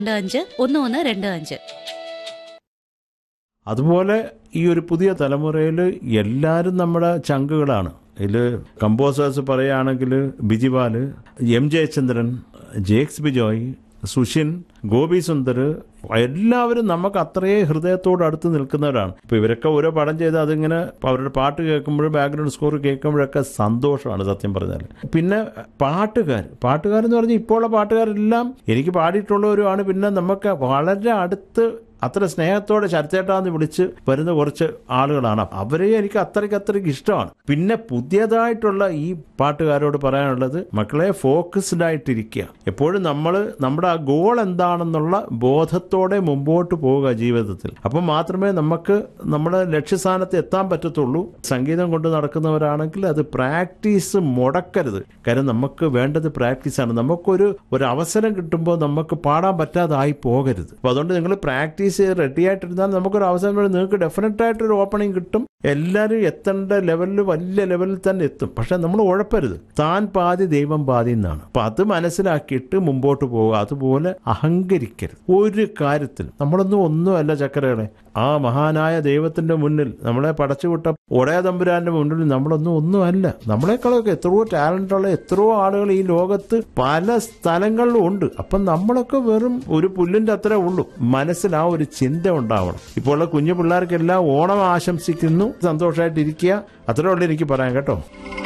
രണ്ട് അഞ്ച് ഒന്ന് ഒന്ന് രണ്ട് അഞ്ച് അതുപോലെ ഈ ഒരു പുതിയ തലമുറയിൽ എല്ലാവരും നമ്മുടെ ചങ്കുകളാണ് ഇതിൽ കമ്പോസേഴ്സ് പറയുകയാണെങ്കിൽ ബിജിപാല് എം ജയചന്ദ്രൻ ജേക്സ് ബിജോയ് സുഷിൻ ഗോപി സുന്ദർ എല്ലാവരും നമുക്ക് അത്രയേ ഹൃദയത്തോട് അടുത്ത് നിൽക്കുന്നവരാണ് ഇപ്പൊ ഇവരൊക്കെ ഓരോ പടം ചെയ്ത് അതിങ്ങനെ അവരുടെ പാട്ട് കേൾക്കുമ്പോഴും ബാക്ക്ഗ്രൗണ്ട് സ്കോർ കേൾക്കുമ്പോഴൊക്കെ സന്തോഷമാണ് സത്യം പറഞ്ഞാൽ പിന്നെ പാട്ടുകാർ പാട്ടുകാരെന്ന് പറഞ്ഞാൽ ഇപ്പോൾ ഉള്ള പാട്ടുകാരെല്ലാം എനിക്ക് പാടിയിട്ടുള്ളവരുമാണ് പിന്നെ നമുക്ക് വളരെ അടുത്ത് അത്ര സ്നേഹത്തോടെ ശരത്തേട്ടാന്ന് വിളിച്ച് വരുന്ന കുറച്ച് ആളുകളാണ് അവരെ എനിക്ക് അത്രയ്ക്ക് അത്രയ്ക്ക് ഇഷ്ടമാണ് പിന്നെ പുതിയതായിട്ടുള്ള ഈ പാട്ടുകാരോട് പറയാനുള്ളത് മക്കളെ ഫോക്കസ്ഡ് ആയിട്ടിരിക്കുക എപ്പോഴും നമ്മൾ നമ്മുടെ ആ ഗോൾ എന്താണെന്നുള്ള ബോധത്തോടെ മുമ്പോട്ട് പോവുക ജീവിതത്തിൽ അപ്പം മാത്രമേ നമുക്ക് നമ്മുടെ ലക്ഷ്യസ്ഥാനത്ത് എത്താൻ പറ്റത്തുള്ളൂ സംഗീതം കൊണ്ട് നടക്കുന്നവരാണെങ്കിൽ അത് പ്രാക്ടീസ് മുടക്കരുത് കാര്യം നമുക്ക് വേണ്ടത് പ്രാക്ടീസാണ് നമുക്കൊരു ഒരു അവസരം കിട്ടുമ്പോൾ നമുക്ക് പാടാൻ പറ്റാതായി പോകരുത് അപ്പോൾ അതുകൊണ്ട് നിങ്ങൾ പ്രാക്ടീസ് ചെയ്ത് റെഡി ആയിട്ടിരുന്നാൽ നമുക്കൊരു അവസരം വരും നിങ്ങൾക്ക് ഡെഫിനറ്റ് ആയിട്ടൊരു ഓപ്പണിംഗ് കിട്ടും എല്ലാവരും എത്തേണ്ട ലെവലിൽ വലിയ ലെവലിൽ തന്നെ എത്തും പക്ഷെ നമ്മൾ ഉഴപ്പരുത് താൻ പാതി ദൈവം പാതി എന്നാണ് അപ്പൊ അത് മനസ്സിലാക്കിയിട്ട് മുമ്പോട്ട് പോവുക അതുപോലെ അഹങ്കരിക്കരുത് ഒരു കാര്യത്തിൽ നമ്മളൊന്നും ഒന്നുമല്ല ചക്കരകളെ ആ മഹാനായ ദൈവത്തിന്റെ മുന്നിൽ നമ്മളെ പടച്ചുവിട്ട ഒടയ തമ്പുരാന്റെ മുന്നിൽ നമ്മളൊന്നും ഒന്നുമല്ല നമ്മളെക്കാളൊക്കെ എത്രയോ ടാലന്റ് ഉള്ള എത്രയോ ആളുകൾ ഈ ലോകത്ത് പല സ്ഥലങ്ങളിലും ഉണ്ട് അപ്പം നമ്മളൊക്കെ വെറും ഒരു പുല്ലിന്റെ അത്രേ ഉള്ളൂ മനസ്സിൽ ആ ഒരു ചിന്ത ഉണ്ടാവണം ഇപ്പോൾ ഉള്ള കുഞ്ഞു പിള്ളേർക്കെല്ലാം ഓണം ആശംസിക്കുന്നു സന്തോഷമായിട്ടിരിക്കുക അത്രേ ഉള്ളൂ എനിക്ക് പറയാൻ കേട്ടോ